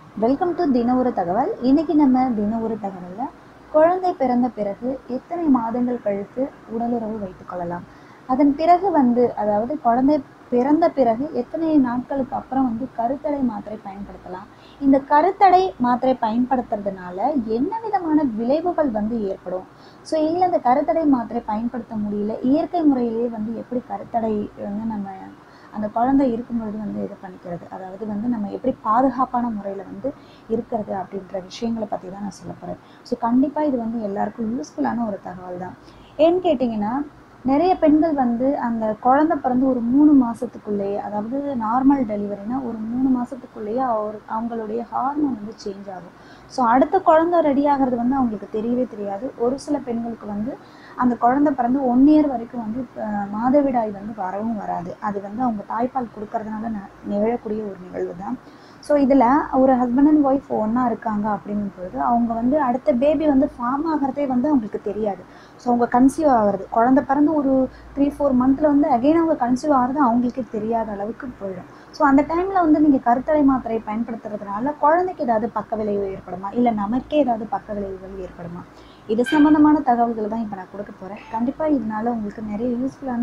welcome to தின ஒரு தகவல் இன்னைக்கு நம்ம தின ஒரு தகவலில் குழந்தை பிறந்த பிறகு எத்தனை மாதங்கள் கழித்து உடலுறவு வைத்துக் கொள்ளலாம் அதன் பிறகு வந்து அதாவது குழந்தை பிறந்த பிறகு எத்தனை நாட்களுக்கு அப்புறம் வந்து கருத்தடை மாத்திரை பயன்படுத்தலாம் இந்த கருத்தடை மாத்திரை பயன்படுத்துறதுனால என்ன விதமான விளைவுகள் வந்து ஏற்படும் ஸோ இல்லை இந்த கருத்தடை மாத்திரை பயன்படுத்த முடியல இயற்கை முறையிலேயே வந்து எப்படி கருத்தடை வந்து நம்ம அந்த குழந்தை இருக்கும்பொழுது வந்து இது பண்ணிக்கிறது அதாவது வந்து நம்ம எப்படி பாதுகாப்பான முறையில் வந்து இருக்கிறது அப்படின்ற விஷயங்களை பற்றி தான் நான் சொல்ல போகிறேன் ஸோ கண்டிப்பாக இது வந்து எல்லாருக்கும் யூஸ்ஃபுல்லான ஒரு தகவல் தான் ஏன்னு கேட்டிங்கன்னா நிறைய பெண்கள் வந்து அந்த குழந்தை பிறந்து ஒரு மூணு மாதத்துக்குள்ளேயே அதாவது நார்மல் டெலிவரினா ஒரு மூணு மாதத்துக்குள்ளேயே அவர் அவங்களுடைய ஹார்மோன் வந்து சேஞ்ச் ஆகும் ஸோ அடுத்த குழந்தை ரெடி ஆகிறது வந்து அவங்களுக்கு தெரியவே தெரியாது ஒரு சில பெண்களுக்கு வந்து அந்த குழந்தை பிறந்து ஒன் இயர் வரைக்கும் வந்து அஹ், மாதவிடாய் வந்து வரவும் வராது அது வந்து அவங்க தாய்ப்பால் கொடுக்கறதுனால ந- நிகழக்கூடிய ஒரு நிகழ்வு தான் ஸோ இதில் ஒரு ஹஸ்பண்ட் அண்ட் ஒய்ஃப் ஒன்றா இருக்காங்க அப்படின்னும் பொழுது அவங்க வந்து அடுத்த பேபி வந்து ஃபார்ம் ஆகிறதே வந்து அவங்களுக்கு தெரியாது ஸோ அவங்க கன்சீவ் ஆகிறது குழந்தை பிறந்து ஒரு த்ரீ ஃபோர் மந்தில் வந்து அகைன் அவங்க கன்சீவ் ஆகிறது அவங்களுக்கே தெரியாத அளவுக்கு போயிடும் ஸோ அந்த டைமில் வந்து நீங்கள் கருத்தடை மாத்திரை பயன்படுத்துறதுனால குழந்தைக்கு ஏதாவது பக்க விளைவு ஏற்படுமா இல்லை நமக்கே ஏதாவது பக்க விளைவுகள் ஏற்படுமா இது சம்மந்தமான தகவல்கள் தான் இப்போ நான் கொடுக்க போகிறேன் கண்டிப்பாக இதனால உங்களுக்கு நிறைய யூஸ்ஃபுல்லான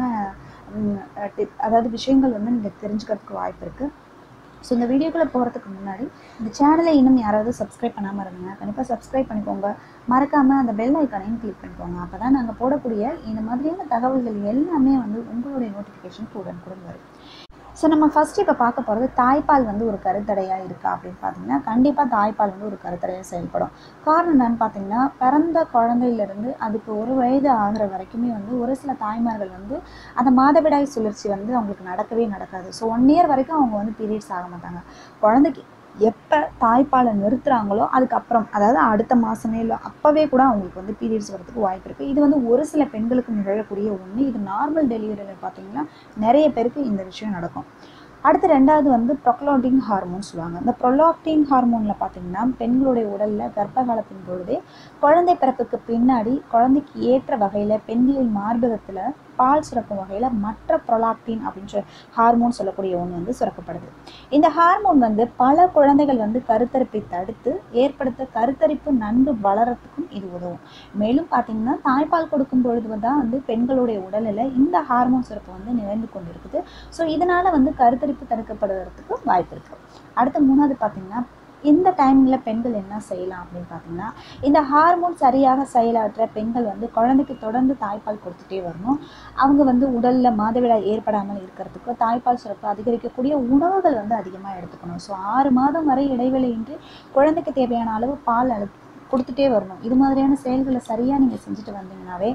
டிப் அதாவது விஷயங்கள் வந்து நீங்கள் தெரிஞ்சுக்கிறதுக்கு வாய்ப்பு இருக்குது ஸோ இந்த வீடியோக்குள்ளே போகிறதுக்கு முன்னாடி இந்த சேனலை இன்னும் யாராவது சப்ஸ்கிரைப் பண்ணாமல் இருந்தீங்க கண்டிப்பாக சப்ஸ்கிரைப் பண்ணிக்கோங்க மறக்காமல் அந்த பெல் ஐக்கானையும் கிளிக் பண்ணிக்கோங்க அப்போ தான் நாங்கள் போடக்கூடிய இந்த மாதிரியான தகவல்கள் எல்லாமே வந்து உங்களுடைய நோட்டிஃபிகேஷன் உடனுக்குடன் வரும் ஸோ நம்ம ஃபஸ்ட்டு இப்போ பார்க்க போகிறது தாய்ப்பால் வந்து ஒரு கருத்தடையாக இருக்கா அப்படின்னு பார்த்தீங்கன்னா கண்டிப்பாக தாய்ப்பால் வந்து ஒரு கருத்தடையாக செயல்படும் காரணம் என்னன்னு பார்த்தீங்கன்னா பிறந்த குழந்தையிலேருந்து அதுக்கு ஒரு வயது ஆகிற வரைக்குமே வந்து ஒரு சில தாய்மார்கள் வந்து அந்த மாதவிடாய் சுழற்சி வந்து அவங்களுக்கு நடக்கவே நடக்காது ஸோ ஒன் இயர் வரைக்கும் அவங்க வந்து பீரியட்ஸ் ஆக மாட்டாங்க குழந்தைக்கு எப்போ தாய்ப்பாலை நிறுத்துகிறாங்களோ அதுக்கப்புறம் அதாவது அடுத்த மாதமே இல்லை அப்போவே கூட அவங்களுக்கு வந்து பீரியட்ஸ் வரதுக்கு வாய்ப்பு இருக்குது இது வந்து ஒரு சில பெண்களுக்கு நிகழக்கூடிய ஒன்று இது நார்மல் டெலிவரியில் பார்த்தீங்கன்னா நிறைய பேருக்கு இந்த விஷயம் நடக்கும் அடுத்து ரெண்டாவது வந்து ப்ரொக்லாக்டின் ஹார்மோன் சொல்லுவாங்க இந்த ப்ரொலாக்டின் ஹார்மோனில் பார்த்தீங்கன்னா பெண்களுடைய உடலில் கர்ப்ப காலத்தின் பொழுதே குழந்தை பிறப்புக்கு பின்னாடி குழந்தைக்கு ஏற்ற வகையில் பெண்களின் மார்பகத்தில் பால் சுரக்கும் வகையில் மற்ற ப்ரொலாக்டின் அப்படின்ற ஹார்மோன் சொல்லக்கூடிய ஒன்று வந்து சுரக்கப்படுது இந்த ஹார்மோன் வந்து பல குழந்தைகள் வந்து கருத்தரிப்பை தடுத்து ஏற்படுத்த கருத்தரிப்பு நன்கு வளரத்துக்கும் இது உதவும் மேலும் பார்த்தீங்கன்னா தாய்ப்பால் கொடுக்கும் பொழுது தான் வந்து பெண்களுடைய உடலில் இந்த ஹார்மோன் சுரப்பு வந்து நிறைந்து கொண்டு இருக்குது ஸோ இதனால் வந்து கருத்தரிப்பு தடுக்கப்படுவதற்கு வாய்ப்பு இருக்குது அடுத்து மூணாவது பார்த்தீங்கன்னா இந்த டைமில் பெண்கள் என்ன செய்யலாம் அப்படின்னு பார்த்தீங்கன்னா இந்த ஹார்மோன் சரியாக செயலாற்ற பெண்கள் வந்து குழந்தைக்கு தொடர்ந்து தாய்ப்பால் கொடுத்துட்டே வரணும் அவங்க வந்து உடலில் மாதவிடாய் ஏற்படாமல் இருக்கிறதுக்கு தாய்ப்பால் சுரப்பு அதிகரிக்கக்கூடிய உணவுகள் வந்து அதிகமாக எடுத்துக்கணும் ஸோ ஆறு மாதம் வரை இடைவெளியின்றி குழந்தைக்கு தேவையான அளவு பால் அளு கொடுத்துட்டே வரணும் இது மாதிரியான செயல்களை சரியாக நீங்கள் செஞ்சுட்டு வந்தீங்கன்னாவே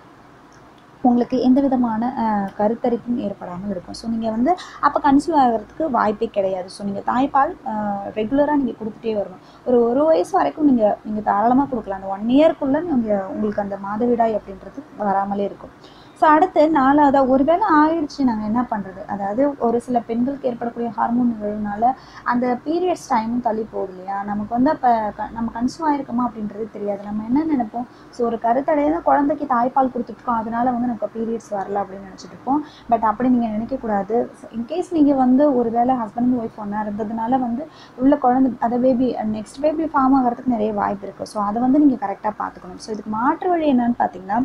உங்களுக்கு எந்த விதமான அஹ், கருத்தரிப்பும் ஏற்படாமல் இருக்கும் ஸோ நீங்கள் வந்து அப்போ கன்சீவ் ஆகிறதுக்கு வாய்ப்பே கிடையாது ஸோ நீங்கள் தாய்ப்பால் ரெகுலராக நீங்கள் கொடுத்துட்டே வரணும் ஒரு ஒரு வயசு வரைக்கும் நீங்கள் நீங்கள் தாராளமாக கொடுக்கலாம் அந்த ஒன் இயர்க்குள்ளே நீங்கள் உங்களுக்கு அந்த மாதவிடாய் அப்படின்றது வராமலே இருக்கும் ஸோ அடுத்து நாலாவதாக ஒருவேளை ஆயிடுச்சு நாங்கள் என்ன பண்ணுறது அதாவது ஒரு சில பெண்களுக்கு ஏற்படக்கூடிய ஹார்மோன் நிகழ்வுனால அந்த பீரியட்ஸ் டைமும் தள்ளி போகுது இல்லையா நமக்கு வந்து அப்போ நம்ம கன்சீவ் ஆயிருக்கோமா அப்படின்றது தெரியாது நம்ம என்ன நினைப்போம் ஸோ ஒரு கருத்தடையை தான் குழந்தைக்கு தாய்ப்பால் கொடுத்துட்ருக்கோம் அதனால வந்து நமக்கு பீரியட்ஸ் வரல அப்படின்னு நினச்சிட்டு இருப்போம் பட் அப்படி நீங்கள் நினைக்கக்கூடாது இன்கேஸ் நீங்கள் வந்து ஒரு வேளை ஹஸ்பண்ட் ஒய்ஃப் ஒன்றா இருந்ததுனால வந்து உள்ள குழந்தை அதை பேபி நெக்ஸ்ட் பேபி ஃபார்ம் ஆகிறதுக்கு நிறைய வாய்ப்பு இருக்குது ஸோ அதை வந்து நீங்கள் கரெக்டாக பார்த்துக்கணும் ஸோ இதுக்கு மாற்று வழி என்னன்னு பார்த்தீங்கன்னா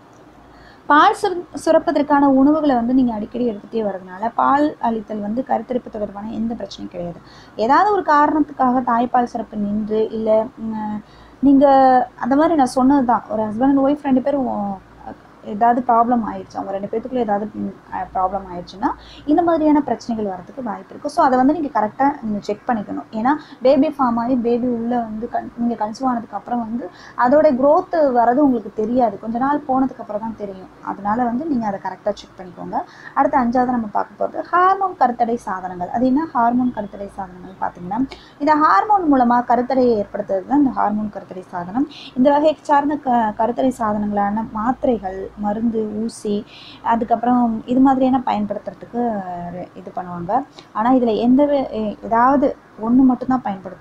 பால் சுர சுரப்பதற்கான உணவுகளை வந்து நீங்கள் அடிக்கடி எடுத்துகிட்டே வரதுனால பால் அளித்தல் வந்து கருத்தரிப்பு தொடர்பான எந்த பிரச்சனையும் கிடையாது ஏதாவது ஒரு காரணத்துக்காக தாய்ப்பால் சுரப்பு நின்று இல்லை நீங்கள் அந்த மாதிரி நான் சொன்னது தான் ஒரு ஹஸ்பண்ட் அண்ட் ஒய்ஃப் ரெண்டு பேரும் ஏதாவது ப்ராப்ளம் ஆயிடுச்சு அவங்க ரெண்டு பேத்துக்குள்ள ஏதாவது ப்ராப்ளம் ஆயிடுச்சுன்னா இந்த மாதிரியான பிரச்சனைகள் வரதுக்கு வாய்ப்பு இருக்குது ஸோ அதை வந்து நீங்கள் கரெக்டாக நீங்கள் செக் பண்ணிக்கணும் ஏன்னா பேபி ஃபார்ம் ஆகி பேபி உள்ளே வந்து கன் நீங்கள் கன்சீவ் ஆனதுக்கு அப்புறம் வந்து அதோட growth வரது உங்களுக்கு தெரியாது கொஞ்ச நாள் போனதுக்கு அப்புறம் தான் தெரியும் அதனால வந்து நீங்கள் அதை கரெக்டாக செக் பண்ணிக்கோங்க அடுத்து அஞ்சாவது நம்ம பார்க்க போகிறது ஹார்மோன் கருத்தடை சாதனங்கள் அது என்ன ஹார்மோன் கருத்தடை சாதனங்கள் பார்த்தீங்கன்னா இந்த ஹார்மோன் மூலமாக கருத்தடையை ஏற்படுத்துறது தான் இந்த ஹார்மோன் கருத்தடை சாதனம் இந்த வகை சார்ந்த க கருத்தடை சாதனங்களான மாத்திரைகள் மருந்து ஊசி அதுக்கப்புறம் இது மாதிரியான பயன்படுத்துறதுக்கு இது பண்ணுவாங்க ஆனால் இதில் எந்த வே- ஏதாவது ஒன்று மட்டும்தான் பயன்படுத்தும்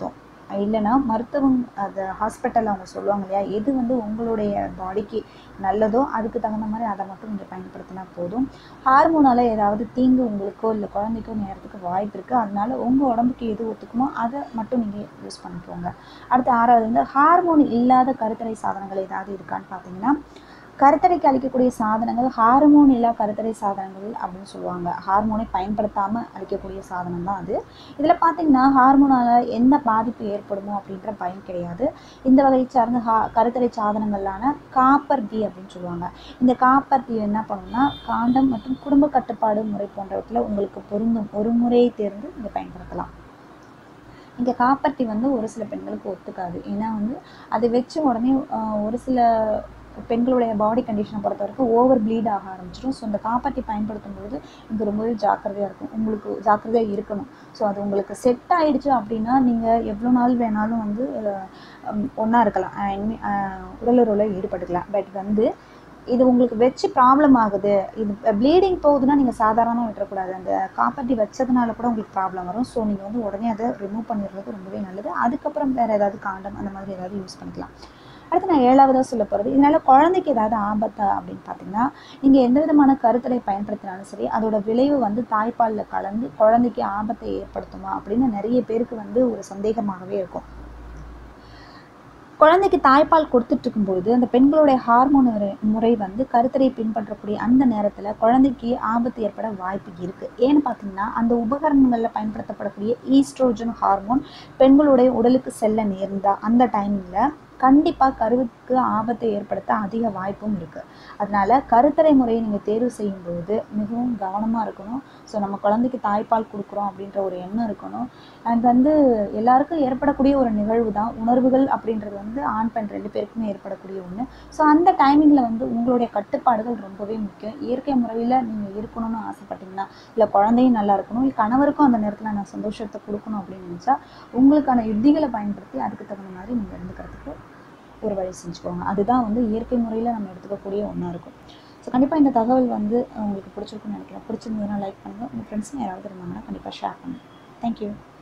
இல்லைன்னா மருத்துவம் அது ஹாஸ்பிட்டலில் அவங்க சொல்லுவாங்க இல்லையா எது வந்து உங்களுடைய பாடிக்கு நல்லதோ அதுக்கு தகுந்த மாதிரி அதை மட்டும் நீங்கள் பயன்படுத்தினா போதும் ஹார்மோனால் ஏதாவது தீங்கு உங்களுக்கோ இல்லை குழந்தைக்கோ நேரத்துக்கு வாய்ப்பு இருக்குது அதனால உங்கள் உடம்புக்கு எது ஒத்துக்குமோ அதை மட்டும் நீங்கள் யூஸ் பண்ணிக்கோங்க அடுத்து ஆறாவது வந்து ஹார்மோன் இல்லாத கருத்தடை சாதனங்கள் ஏதாவது இருக்கான்னு பார்த்தீங்கன்னா கருத்தடைக்கு அளிக்கக்கூடிய சாதனங்கள் ஹார்மோன் இல்லா கருத்தடை சாதனங்கள் அப்படின்னு சொல்லுவாங்க ஹார்மோனை பயன்படுத்தாமல் அளிக்கக்கூடிய சாதனம் தான் அது இதில் பார்த்தீங்கன்னா ஹார்மோனால் எந்த பாதிப்பு ஏற்படுமோ அப்படின்ற பயம் கிடையாது இந்த வகையை சார்ந்த ஹா கருத்தடை சாதனங்களான காப்பர் டி அப்படின்னு சொல்லுவாங்க இந்த காப்பர் டி என்ன பண்ணுன்னா காண்டம் மற்றும் குடும்ப கட்டுப்பாடு முறை போன்றவற்றில் உங்களுக்கு பொருந்தும் ஒரு முறையை தேர்ந்து நீங்கள் பயன்படுத்தலாம் இங்கே காப்பர்ட்டி வந்து ஒரு சில பெண்களுக்கு ஒத்துக்காது ஏன்னா வந்து அதை வச்சு உடனே ஆஹ், ஒரு சில பெண்களுடைய பாடி கண்டிஷனை பொறுத்த வரைக்கும் ஓவர் ப்ளீட் ஆக ஆரம்பிச்சிடும் ஸோ இந்த காப்பாற்றி பயன்படுத்தும் பொழுது இங்கே ரொம்பவே ஜாக்கிரதையாக இருக்கும் உங்களுக்கு ஜாக்கிரதையாக இருக்கணும் ஸோ அது உங்களுக்கு செட் ஆயிடுச்சு அப்படின்னா நீங்கள் எவ்வளோ நாள் வேணாலும் வந்து ஒன்றா இருக்கலாம் ஐ மீன் உடலுறவில் ஈடுபட்டுக்கலாம் பட் வந்து இது உங்களுக்கு வச்சு ப்ராப்ளம் ஆகுது இது ப்ளீடிங் போகுதுன்னா நீங்கள் சாதாரணமாக விட்டுறக்கூடாது அந்த காப்பாற்றி வச்சதுனால கூட உங்களுக்கு ப்ராப்ளம் வரும் ஸோ நீங்கள் வந்து உடனே அதை ரிமூவ் பண்ணிடுறது ரொம்பவே நல்லது அதுக்கப்புறம் வேறு ஏதாவது காண்டம் அந்த மாதிரி ஏதாவது யூஸ் பண்ணிக்கலாம் அடுத்து நான் ஏழாவதாக சொல்ல போகிறது இதனால் குழந்தைக்கு ஏதாவது ஆபத்தா அப்படின்னு பார்த்தீங்கன்னா நீங்கள் எந்த விதமான கருத்தடை பயன்படுத்தினாலும் சரி அதோட விளைவு வந்து தாய்ப்பாலில் கலந்து குழந்தைக்கு ஆபத்தை ஏற்படுத்துமா அப்படின்னு நிறைய பேருக்கு வந்து ஒரு சந்தேகமாகவே இருக்கும் குழந்தைக்கு தாய்ப்பால் கொடுத்துட்டு இருக்கும்பொழுது அந்த பெண்களுடைய ஹார்மோன் முறை முறை வந்து கருத்தடை பின்பற்றக்கூடிய அந்த நேரத்தில் குழந்தைக்கு ஆபத்து ஏற்பட வாய்ப்பு இருக்குது ஏன்னு பார்த்தீங்கன்னா அந்த உபகரணங்களில் பயன்படுத்தப்படக்கூடிய ஈஸ்ட்ரோஜன் ஹார்மோன் பெண்களுடைய உடலுக்கு செல்ல நேர்ந்தா அந்த டைமில் கண்டிப்பாக கருவுக்கு ஆபத்தை ஏற்படுத்த அதிக வாய்ப்பும் இருக்குது அதனால கருத்தடை முறையை நீங்கள் தேர்வு செய்யும்போது மிகவும் கவனமாக இருக்கணும் ஸோ நம்ம குழந்தைக்கு தாய்ப்பால் கொடுக்குறோம் அப்படின்ற ஒரு எண்ணம் இருக்கணும் அண்ட் வந்து எல்லாருக்கும் ஏற்படக்கூடிய ஒரு நிகழ்வு தான் உணர்வுகள் அப்படின்றது வந்து ஆண் பெண் ரெண்டு பேருக்குமே ஏற்படக்கூடிய ஒன்று ஸோ அந்த டைமிங்கில் வந்து உங்களுடைய கட்டுப்பாடுகள் ரொம்பவே முக்கியம் இயற்கை முறையில் நீங்கள் இருக்கணும்னு ஆசைப்பட்டீங்கன்னா இல்லை குழந்தையும் நல்லா இருக்கணும் இல்லை கணவருக்கும் அந்த நேரத்தில் நான் சந்தோஷத்தை கொடுக்கணும் அப்படின்னு நினச்சா உங்களுக்கான யுத்திகளை பயன்படுத்தி அதுக்கு தகுந்த மாதிரி நீங்கள் இருந்துக்கிறதுக்கு ஒரு வழி செஞ்சுக்கோங்க அதுதான் வந்து இயற்கை முறையில் நம்ம எடுத்துக்கக்கூடிய ஒன்றா இருக்கும் ஸோ கண்டிப்பாக இந்த தகவல் வந்து உங்களுக்கு பிடிச்சிருக்குன்னு நினைக்கிறேன் பிடிச்சிருந்ததுன்னா லைக் பண்ணுங்கள் உங்கள் ஃப்ரெண்ட்ஸுங்க யாராவது இருந்தாங்கன்னா கண்டிப்பாக ஷேர் பண்ணுங்கள் தேங்க்யூ